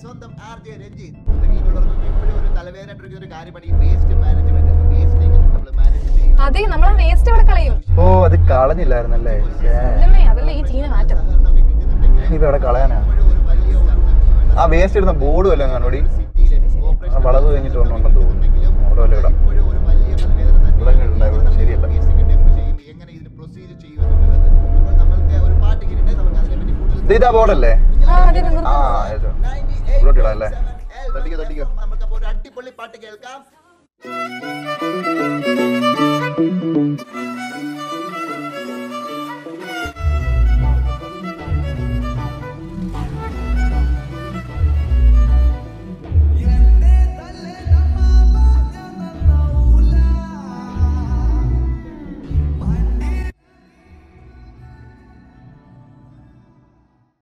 സ്വന്തം R J Ranjith ഇവിടെയുള്ളവർക്ക് എപ്പോഴും ഒരു തലവേദന ഒരു കാര്യമാണ് ഈ വേസ്റ്റ് മാനേജ്മെന്റ് വേസ്റ്റ് നമ്മൾ മാനേജ് ചെയ്യും അതെ നമ്മളെ വേസ്റ്റ് ഇവിടെ കളയും ഓ അത് കളഞ്ഞില്ലായിരുന്നല്ലേ ഇല്ലമ്മേ അതല്ല ഈ ചീന മാറ്റം ഇത് എവിടെ കളയാനാ ആ വേസ്റ്റ് ഇടുന്ന ബോർഡ് വല്ലതും കാണോടി ആ വളവ് കഴിഞ്ഞിട്ട് ഒന്നുണ്ടെന്ന് തോന്നുന്നു അവിടെ വല്ല ഇടാം എപ്പോഴും ഒരു വലിയ തലവേദന ഇവിടെ ഇങ്ങനെ ഉണ്ടായിരുന്നു ശരിയല്ല വേസ്റ്റ് ഡെമോ ചെയ്യും എങ്ങനെ ഇതിന് പ്രൊസീജർ ചെയ്യുമെന്നുള്ളത് അപ്പോൾ നമ്മൾക്ക് ഒരു പാട്ട് കേട്ടിട്ട് നമുക്ക് അതിനെപ്പറ്റി കൂടുതൽ ഇത് ഇതാ ബോർഡല്ലേ ആ അതെ നിർ- ആ ഏതോ. ഇവിടോട്ട് ഇടാം അല്ലേ തട്ടിക്കോ തട്ടിക്കോ നമുക്കപ്പോൾ ഒരു അടിപൊളി പാട്ട് കേൾക്കാം